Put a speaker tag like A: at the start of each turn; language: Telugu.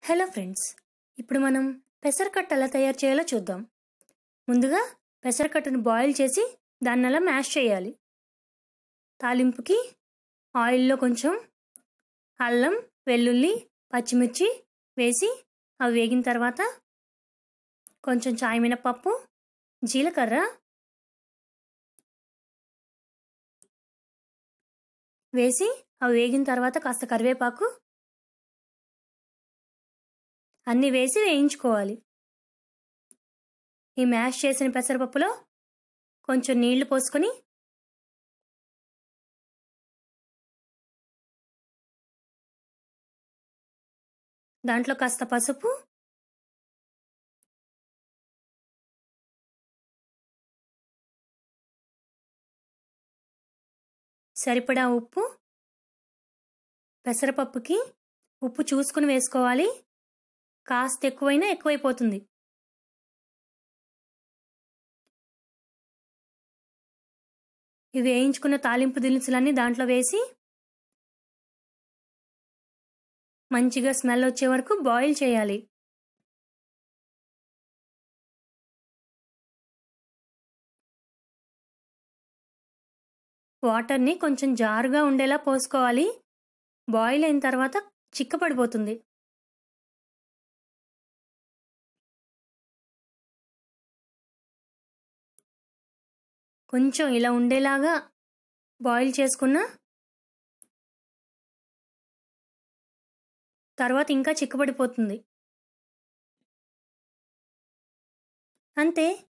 A: హలో ఫ్రెండ్స్ ఇప్పుడు మనం పెసరకట్టు ఎలా తయారు చేయాలో చూద్దాం ముందుగా పెసరకట్టును బాయిల్ చేసి దాన్ని అలా మ్యాష్ చేయాలి తాలింపుకి ఆయిల్లో కొంచెం అల్లం వెల్లుల్లి పచ్చిమిర్చి వేసి అవి వేగిన తర్వాత కొంచెం చాయ్ మినపప్పు జీలకర్ర వేసి అవి వేగిన తర్వాత కాస్త కరివేపాకు అన్నీ వేసి వేయించుకోవాలి ఈ మ్యాష్ చేసిన పెసరపప్పులో కొంచెం నీళ్లు పోసుకొని దాంట్లో కాస్త పసుపు సరిపడా ఉప్పు పెసరపప్పుకి ఉప్పు చూసుకుని వేసుకోవాలి కాస్త ఎక్కువైనా ఎక్కువైపోతుంది ఇవి వేయించుకున్న తాలింపు దినుసులన్నీ దాంట్లో వేసి మంచిగా స్మెల్ వచ్చే వరకు బాయిల్ చేయాలి వాటర్ని కొంచెం జారుగా ఉండేలా పోసుకోవాలి బాయిల్ అయిన తర్వాత చిక్కపడిపోతుంది కొంచెం ఇలా ఉండేలాగా బాయిల్ చేసుకున్న తర్వాత ఇంకా చిక్కబడిపోతుంది అంతే